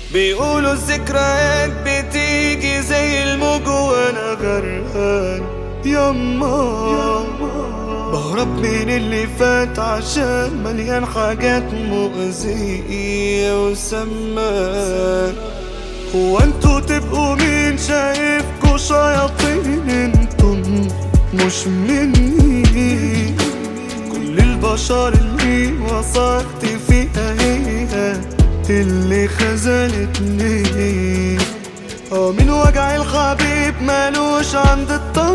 بيقولوا الذكريات بتيجي زي الموج وانا غرقان يما بهرب من اللي فات عشان مليان حاجات مؤذية وسمان هو انتوا تبقوا مين شايفكوا شياطين انتم مش مني كل البشر اللي وثقت فيها هي اللي خذلتني اه من وجع الحبيب مالوش عند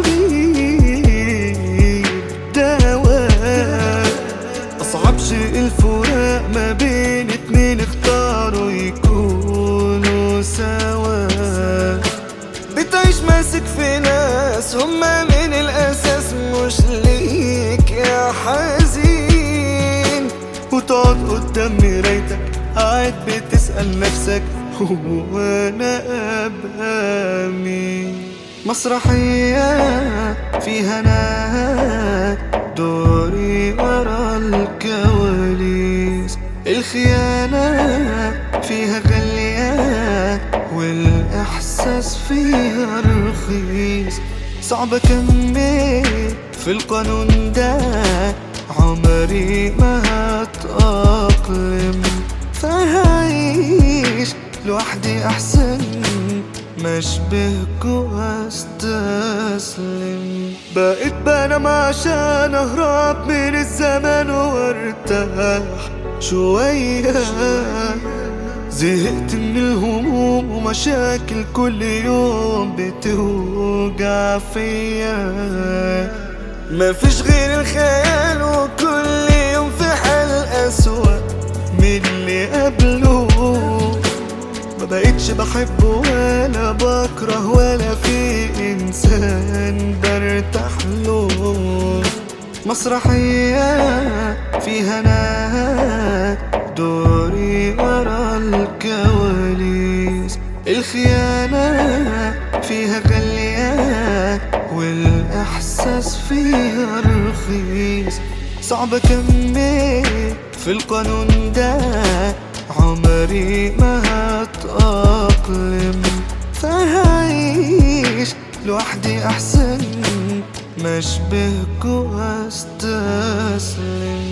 الطبيب دواء أصعب شيء الفراق ما بين اتنين اختاروا يكونوا سوا بتعيش ماسك في ناس هما من الأساس مش ليك يا حزين وتقعد قدام مرايتك قاعد بتسأل نفسك هو أنا أبقى مين مسرحية فيها أنا دوري ورا الكواليس الخيانة فيها غالية والإحساس فيها رخيص صعب أكمل في القانون ده عمري ما هتأقلم فهعيش لوحدي أحسن ما اشبهكوا استسلم بقيت بنام عشان اهرب من الزمان وارتاح شوية زهقت من الهموم ومشاكل كل يوم بتوجع فيا مفيش غير الخيال وكل يوم في حال أسوأ من اللي قبله ما بقتش بحب ولا بكره ولا في انسان برتاح له مسرحية فيها انا دوري ورا الكواليس الخيانة فيها غالية والاحساس فيها رخيص صعب اكمل في القانون ده عمري ما هتأقلم فهعيش لوحدي أحسن ما اشبهكوا استسلم